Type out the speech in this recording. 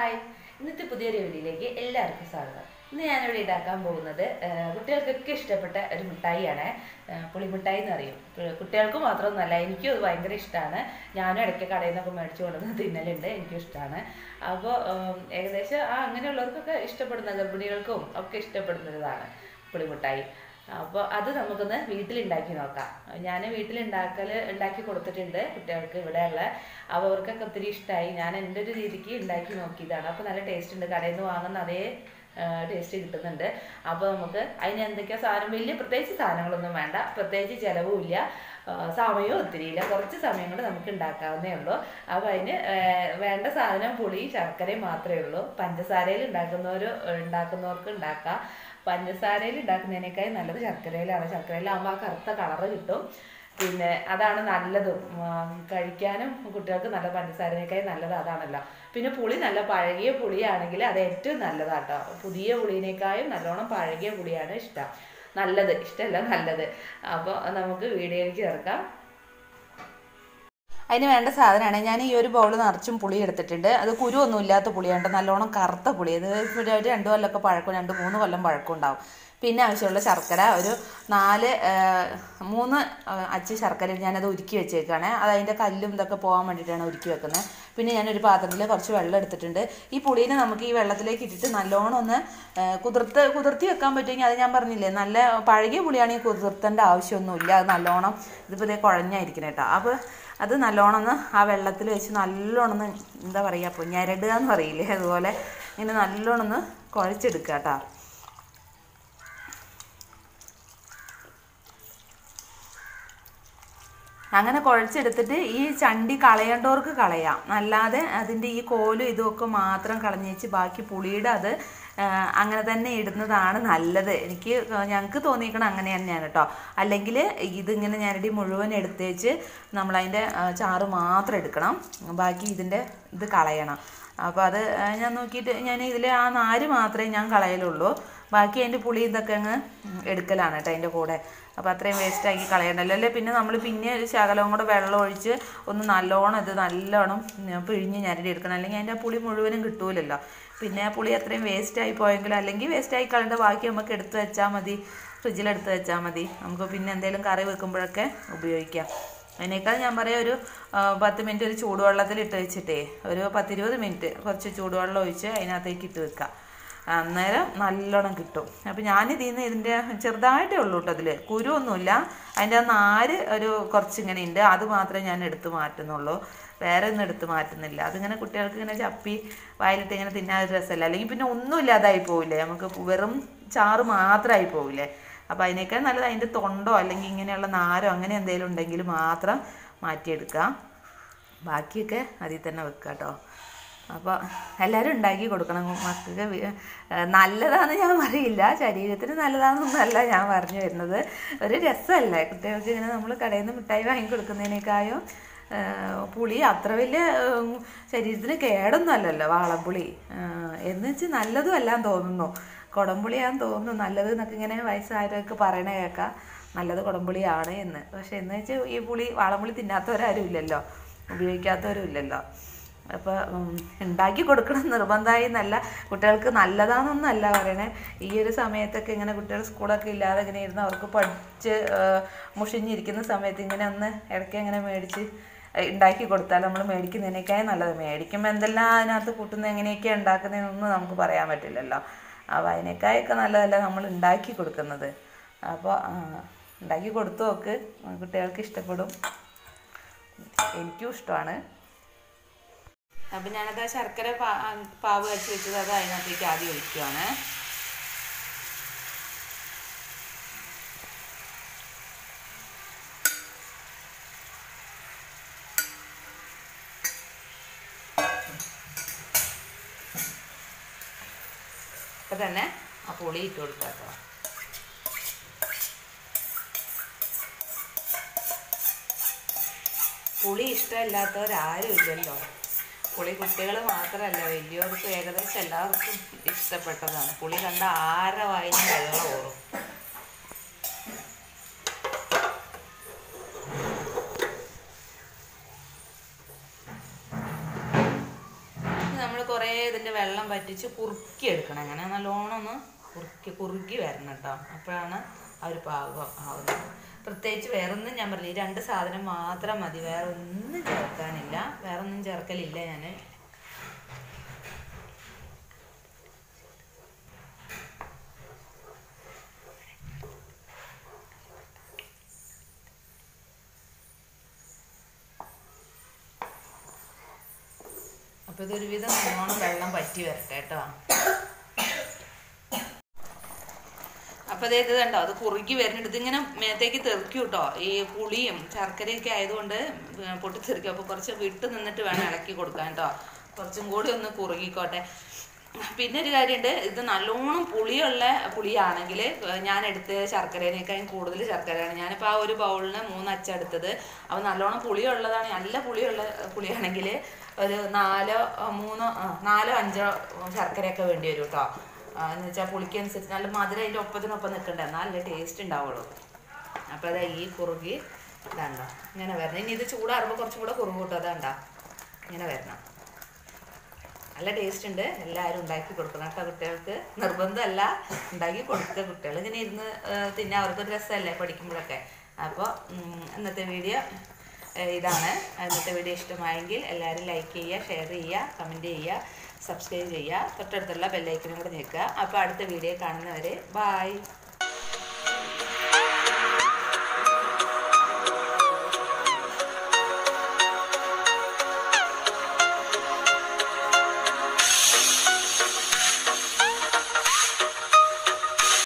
hi ഇന്നത്തെ പുതിയൊരു വീഡിയോയിലേക്ക് എല്ലാവർക്കും സ്വാഗതം ഇന്ന് ഞാനിവിടെ ഉണ്ടാക്കാൻ പോകുന്നത് ആ, കുട്ടികൾക്കൊക്കെ ഇഷ്ടപ്പെട്ട ഒരു മിഠായിയാണ് ആ, പുളിമിഠായി എന്ന് പറയും പു- കുട്ടികൾക്ക് മാത്രമൊന്നുമല്ല എനിക്കും അത് ഭയങ്കര ഇഷ്ടമാണ് ഞാനും ഇടയ്ക്ക് കടയിൽ നിന്നൊക്കെ മേടിച്ചു കൊണ്ടുവന്ന് തിന്നലുണ്ട് എനിക്കും ഇഷ്ടമാണ് അപ്പോൾ ഏകദേശം ആ അങ്ങനെയുള്ളവർക്കൊക്കെ ഇഷ്ടപ്പെടുന്ന ഗർഭിണികൾക്കും ഒക്കെ ഇഷ്ടപ്പെടുന്നതാണ് പുളിമിഠായി അപ്പോൾ അത് നമുക്കൊന്ന് വീട്ടിലുണ്ടാക്കി നോക്കാം ഞാൻ വീട്ടിലുണ്ടാക്കൽ ഉണ്ടാക്കി കൊടുത്തിട്ടുണ്ട് കുട്ടികൾക്ക് ഇവിടെയുള്ള അപ്പോൾ അവർക്കൊക്കെ ഒത്തിരി ഇഷ്ടമായി ഞാൻ എൻ്റെ ഒരു രീതിക്ക് ഉണ്ടാക്കി നോക്കിയതാണ് അപ്പോൾ നല്ല ടേസ്റ്റ് ഉണ്ട് കടയിൽ നിന്ന് വാങ്ങുന്ന അതേ ടേസ്റ്റ് കിട്ടുന്നുണ്ട് അപ്പോൾ നമുക്ക് അതിന് എന്തൊക്കെയാ സാധനം വലിയ പ്രത്യേകിച്ച് സാധനങ്ങളൊന്നും വേണ്ട പ്രത്യേകിച്ച് ചിലവുമില്ല ആ, സമയവും ഒത്തിരി ഇല്ല കുറച്ച് സമയം കൊണ്ട് നമുക്ക് ഉണ്ടാക്കാവുന്നേ ഉള്ളൂ അപ്പോൾ അതിന് ആ, വേണ്ട സാധനം പുളി ശർക്കരയും മാത്രമേ ഉള്ളൂ പഞ്ചസാരയിൽ ഉണ്ടാക്കുന്നവർ ഉണ്ടാക്കുന്നവർക്ക് ഉണ്ടാക്കാം പഞ്ചസാരയിൽ ഉണ്ടാക്കുന്നതിനേക്കാൾ നല്ലത് ശർക്കരയിലാണ് ശർക്കരയിലാകുമ്പോൾ ആ കറുത്ത കളറ് കിട്ടും പിന്നെ അതാണ് നല്ലതും ആ, കഴിക്കാനും കുട്ടികൾക്ക് നല്ല പഞ്ചസാരനേക്കാൾ നല്ലത് അതാണല്ലോ പിന്നെ പുളി നല്ല പഴകിയ പുളിയാണെങ്കിൽ അത് ഏറ്റവും നല്ലതാട്ടോ പുതിയ പുളിനേക്കാളും നല്ലോണം പഴകിയ പുളിയാണ് ഇഷ്ടം നല്ലത് ഇഷ്ടമല്ല നല്ലത് അപ്പോൾ നമുക്ക് വീഡിയോയിലേക്ക് ചേർക്കാം അതിന് വേണ്ട സാധനമാണ് ഞാൻ ഈ ഒരു ബൗൾ നിറച്ചും പുളി എടുത്തിട്ടുണ്ട് അത് കുരുവൊന്നും ഇല്ലാത്ത പുളിയാണ് നല്ലോണം കറുത്ത പുളി ഇത് ഒരു രണ്ട് കൊല്ലമൊക്കെ പഴക്കം രണ്ട് മൂന്ന് കൊല്ലം പഴക്കം ഉണ്ടാവും പിന്നെ ആവശ്യമുള്ള ശർക്കര ഒരു നാല് ആ, മൂന്ന് ആ, അച്ച് ശർക്കര ഞാനത് ഉരുക്കി വെച്ചേക്കാണ് അത് അതിൻ്റെ കല്ലും ഇതൊക്കെ പോകാൻ വേണ്ടിയിട്ടാണ് ഉരുക്കി വെക്കുന്നത് പിന്നെ ഞാനൊരു പാത്രത്തിൽ കുറച്ച് വെള്ളം എടുത്തിട്ടുണ്ട് ഈ പുളീനെ നമുക്ക് ഈ വെള്ളത്തിലേക്ക് ഇട്ടിട്ട് നല്ലോണം ഒന്ന് ആ, കുതിർത്ത് കുതിർത്തി വെക്കാൻ പറ്റുമെങ്കിൽ അത് ഞാൻ പറഞ്ഞില്ലേ നല്ല പഴകിയ പുളിയാണെങ്കിൽ കുതിർത്തേണ്ട ആവശ്യമൊന്നുമില്ല അത് നല്ലോണം ഇതിപ്പോൾ ഇതേ കുഴഞ്ഞായിരിക്കണം കേട്ടോ അപ്പോൾ അത് നല്ലോണം ഒന്ന് ആ വെള്ളത്തിൽ വെച്ച് നല്ലോണം ഒന്ന് എന്താ പറയുക അപ്പോൾ ഞരടുക എന്ന് പറയില്ലേ അതുപോലെ ഇങ്ങനെ നല്ലോണം ഒന്ന് കുഴച്ചെടുക്കുക കേട്ടോ അങ്ങനെ കുഴച്ചെടുത്തിട്ട് ഈ ചണ്ടി കളയേണ്ടവർക്ക് കളയാം അല്ലാതെ അതിൻ്റെ ഈ കോലും ഇതുമൊക്കെ മാത്രം കളഞ്ഞേച്ച് ബാക്കി പുളിയുടെ അത് ആ, അങ്ങനെ തന്നെ ഇടുന്നതാണ് നല്ലത് എനിക്ക് ഞങ്ങൾക്ക് തോന്നിയിരിക്കണം അങ്ങനെ തന്നെയാണ് കേട്ടോ അല്ലെങ്കിൽ ഇതിങ്ങനെ ഞരടി മുഴുവൻ എടുത്തേച്ച് നമ്മളതിൻ്റെ ആ, ചാറ് മാത്രം എടുക്കണം ബാക്കി ഇതിൻ്റെ ഇത് കളയണം അപ്പോൾ അത് ആ, ഞാൻ നോക്കിയിട്ട് ഞാൻ ഇതിൽ ആ നാര് മാത്രമേ ഞാൻ കളയലുള്ളൂ ബാക്കി അതിൻ്റെ പുളി ഇതൊക്കെ അങ്ങ് ഉം, എടുക്കലാണ് കേട്ടോ അതിൻ്റെ കൂടെ അപ്പോൾ അത്രയും വേസ്റ്റ് ആക്കി കളയണ്ടല്ലോ അല്ലേ പിന്നെ നമ്മൾ പിന്നെ ഒരു ശകലവും കൂടെ വെള്ളം ഒഴിച്ച് ഒന്ന് നല്ലോണം ഇത് നല്ലോണം ഉം, പിഴിഞ്ഞ് ഞരടി എടുക്കണം അല്ലെങ്കിൽ അതിൻ്റെ ആ പുളി മുഴുവനും കിട്ടൂലല്ലോ പിന്നെ ആ പുളി അത്രയും വേസ്റ്റ് ആയി പോയെങ്കിൽ അല്ലെങ്കിൽ വേസ്റ്റ് ആയി കളയേണ്ട ബാക്കി നമുക്ക് എടുത്ത് വെച്ചാൽ മതി ഫ്രിഡ്ജിലെടുത്ത് വെച്ചാൽ മതി നമുക്ക് പിന്നെ എന്തെങ്കിലും കറി വെക്കുമ്പോഴൊക്കെ ഉപയോഗിക്കാം അതിനേക്കാൾ ഞാൻ പറയാം ഒരു ആ, പത്ത് മിനിറ്റ് ഒരു ചൂടുവെള്ളത്തിൽ ഇട്ട് വെച്ചിട്ടേ ഒരു പത്തിരുപത് മിനിറ്റ് കുറച്ച് ചൂടുവെള്ളം ഒഴിച്ച് അതിനകത്തേക്ക് ഇട്ട് വെക്കുക അന്നേരം നല്ലോണം കിട്ടും അപ്പം ഞാനിതിൽ നിന്ന് ഇതിൻ്റെ ചെറുതായിട്ടേ ഉള്ളൂ കേട്ടോ അതിൽ കുരുവൊന്നുമില്ല അതിൻ്റെ ആ നാര് ഒരു കുറച്ചിങ്ങനെ ഉണ്ട് അത് മാത്രമേ ഞാൻ എടുത്ത് മാറ്റുന്നുള്ളൂ വേറെ ഒന്നും എടുത്ത് മാറ്റുന്നില്ല അതിങ്ങനെ കുട്ടികൾക്ക് ഇങ്ങനെ ചപ്പി വായിലിട്ട് ഇങ്ങനെ തിന്നാൻ ഒരു രസമല്ല അല്ലെങ്കിൽ പിന്നെ ഒന്നും ഇല്ലാതായി പോവില്ലേ നമുക്ക് വെറും ചാറ് മാത്രമായി പോവില്ലേ അപ്പോൾ അതിനേക്കാൾ നല്ലത് അതിൻ്റെ തൊണ്ടോ അല്ലെങ്കിൽ ഇങ്ങനെയുള്ള നാരോ അങ്ങനെ എന്തെങ്കിലും ഉണ്ടെങ്കിൽ മാത്രം മാറ്റിയെടുക്കാം ബാക്കിയൊക്കെ അതിൽ തന്നെ വെക്കുക കേട്ടോ അപ്പോൾ എല്ലാവരും ഉണ്ടാക്കി കൊടുക്കണം മക്കൾക്ക് വി- ഏഹ് നല്ലതാണെന്ന് ഞാൻ പറയില്ല ശരീരത്തിന് നല്ലതാണെന്നൊന്നല്ല ഞാൻ പറഞ്ഞു വരുന്നത് ഒരു രസമല്ലേ കുട്ടികൾക്ക് ഇങ്ങനെ നമ്മൾ കടയിൽ നിന്ന് മിഠായി വാങ്ങി കൊടുക്കുന്നതിനേക്കാളും ഏഹ് പുളി അത്ര വലിയ ഏഹ് ശരീരത്തിന് കേടൊന്നും അല്ലല്ലോ വാളംപുളി ഏഹ് എന്ന് വെച്ച് നല്ലതും അല്ലാന്ന് തോന്നുന്നു കുടംപുളിയാന്ന് തോന്നുന്നു നല്ലത് എന്നൊക്കെ ഇങ്ങനെ വയസ്സായവരൊക്കെ പറയണ കേൾക്കാം നല്ലത് കുടംപുളിയാണ് എന്ന് പക്ഷെ എന്ന് വെച്ചാൽ ഈ പുളി വാളംപുളി തിന്നാത്തവരാരും ഇല്ലല്ലോ ഉപയോഗിക്കാത്തവരും ഇല്ലല്ലോ അപ്പോൾ ഉണ്ടാക്കി കൊടുക്കണം നിർബന്ധമായി എന്നല്ല കുട്ടികൾക്ക് നല്ലതാണെന്നൊന്നും അല്ല പറയണേ ഈ ഒരു സമയത്തൊക്കെ ഇങ്ങനെ കുട്ടികൾ സ്കൂളൊക്കെ ഇല്ലാതെ ഇങ്ങനെ ഇരുന്ന് അവർക്ക് പഠിച്ച് ആ, മുഷിഞ്ഞിരിക്കുന്ന സമയത്ത് ഇങ്ങനെ ഒന്ന് ഇടയ്ക്ക് ഇങ്ങനെ മേടിച്ച് ഉണ്ടാക്കി കൊടുത്താൽ നമ്മൾ മേടിക്കുന്നതിനേക്കാൾ നല്ലത് മേടിക്കുമ്പോൾ എന്തെല്ലാം അതിനകത്ത് കൂട്ടുന്നത് എങ്ങനെയൊക്കെയാണ് ഉണ്ടാക്കുന്നതെന്നൊന്നും നമുക്ക് പറയാൻ പറ്റില്ലല്ലോ അപ്പോൾ അതിനേക്കായൊക്കെ നല്ലതല്ല നമ്മൾ ഉണ്ടാക്കി കൊടുക്കുന്നത് അപ്പോൾ ആ, ഉണ്ടാക്കി കൊടുത്തു നോക്ക് കുട്ടികൾക്ക് ഇഷ്ടപ്പെടും എനിക്കും ഇഷ്ടമാണ് അപ്പം ഞാനത് ആ ശർക്കര പാ പാവ് വെച്ച് വെച്ചത് അത് അതിനകത്തേക്ക് ആദ്യം ഒഴിക്കുവാണ് അപ്പം തന്നെ ആ പുളി ഇട്ട് കൊടുക്കാം കേട്ടോ പുളി ഇഷ്ടമില്ലാത്തവരാരും ഇല്ലല്ലോ പുളി കുട്ടികൾ മാത്രമല്ല വലിയവർക്കും ഏകദേശം എല്ലാവർക്കും ഇഷ്ടപ്പെട്ടതാണ് പുളി കണ്ട ആരെ വായിന് വെള്ളം ഓറും നമ്മൾ കുറേ ഇതിൻ്റെ വെള്ളം പറ്റിച്ച് കുറുക്കി എടുക്കണം അങ്ങനെ നല്ലോണം ഒന്ന് കുറുക്കി കുറുക്കി വരണം കേട്ടോ അപ്പോഴാണ് ആ ഒരു പാകം ആവുന്നത് പ്രത്യേകിച്ച് വേറൊന്നും ഞാൻ പറഞ്ഞില്ല ഈ രണ്ട് സാധനം മാത്രം മതി വേറെ ഒന്നും ചേർക്കാനില്ല വേറെ ഒന്നും ചേർക്കലില്ല ഞാൻ അപ്പോൾ ഇതൊരുവിധം നല്ലോണം വെള്ളം പറ്റി വരട്ടെ കേട്ടോ അപ്പൊ അതേ ഇത് കണ്ടോ അത് കുറുകി വരുന്നുണ്ട് ഇതിങ്ങനെ മേത്തേക്ക് തെറിക്കും കേട്ടോ ഈ പുളിയും ശർക്കരയൊക്കെ ആയതുകൊണ്ട് പൊട്ടിത്തെറിക്കും അപ്പൊ കുറച്ച് വിട്ട് നിന്നിട്ട് വേണം ഇളക്കി കൊടുക്കാൻ കേട്ടോ കുറച്ചും കൂടി ഒന്ന് കുറുകിക്കോട്ടെ പിന്നെ ഒരു കാര്യമുണ്ട് ഇത് നല്ലോണം പുളിയുള്ള പുളിയാണെങ്കിൽ ഞാൻ എടുത്ത് ശർക്കരേനേക്കാളും കൂടുതൽ ശർക്കരയാണ് ഞാനിപ്പോൾ ആ ഒരു ബൗളിന് മൂന്ന് അച്ച എടുത്തത് അപ്പോൾ നല്ലോണം പുളിയുള്ളതാണ് നല്ല പുളിയുള്ള പുളിയാണെങ്കിൽ ഒരു നാലോ ആ, മൂന്നോ ആ, നാലോ അഞ്ചോ ശർക്കരയൊക്കെ വേണ്ടി വരും കേട്ടോ എന്ന് വെച്ചാൽ പുളിക്കനുസരിച്ച് നല്ല മധുരം അതിൻ്റെ ഒപ്പത്തിനൊപ്പം നിൽക്കണ്ടേ എന്നാലേ ടേസ്റ്റ് ഉണ്ടാവുള്ളൂ അപ്പോൾ അത് ഈ കുറുകി ഇതാണ്ടോ ഇങ്ങനെ വരണം ഇനി ഇത് ചൂടാറുമ്പോൾ കുറച്ചും കൂടെ കുറുക് കൂട്ടും അതാണ്ടോ ഇങ്ങനെ വരണം നല്ല ടേസ്റ്റ് ഉണ്ട് എല്ലാവരും ഉണ്ടാക്കി കൊടുക്കണം കേട്ടോ കുട്ടികൾക്ക് നിർബന്ധമല്ല ഉണ്ടാക്കി കൊടുക്കുക കുട്ടികൾ ഇങ്ങനെ ഇരുന്ന് ഏഹ്, തിന്നാൻ അവർക്കൊരു രസമല്ലേ പഠിക്കുമ്പോഴൊക്കെ അപ്പോൾ ഇന്നത്തെ വീഡിയോ ഏഹ്, ഇതാണ് ഇന്നത്തെ വീഡിയോ ഇഷ്ടമായെങ്കിൽ എല്ലാവരും ലൈക്ക് ചെയ്യുക ഷെയർ ചെയ്യുക കമൻറ്റ് ചെയ്യുക സബ്സ്ക്രൈബ് ചെയ്യുക തൊട്ടടുത്തുള്ള ബെല്ലൈക്കനും കൂടെ ഞെക്കുക അപ്പോൾ അടുത്ത വീഡിയോ കാണുന്നവരെ ബായ്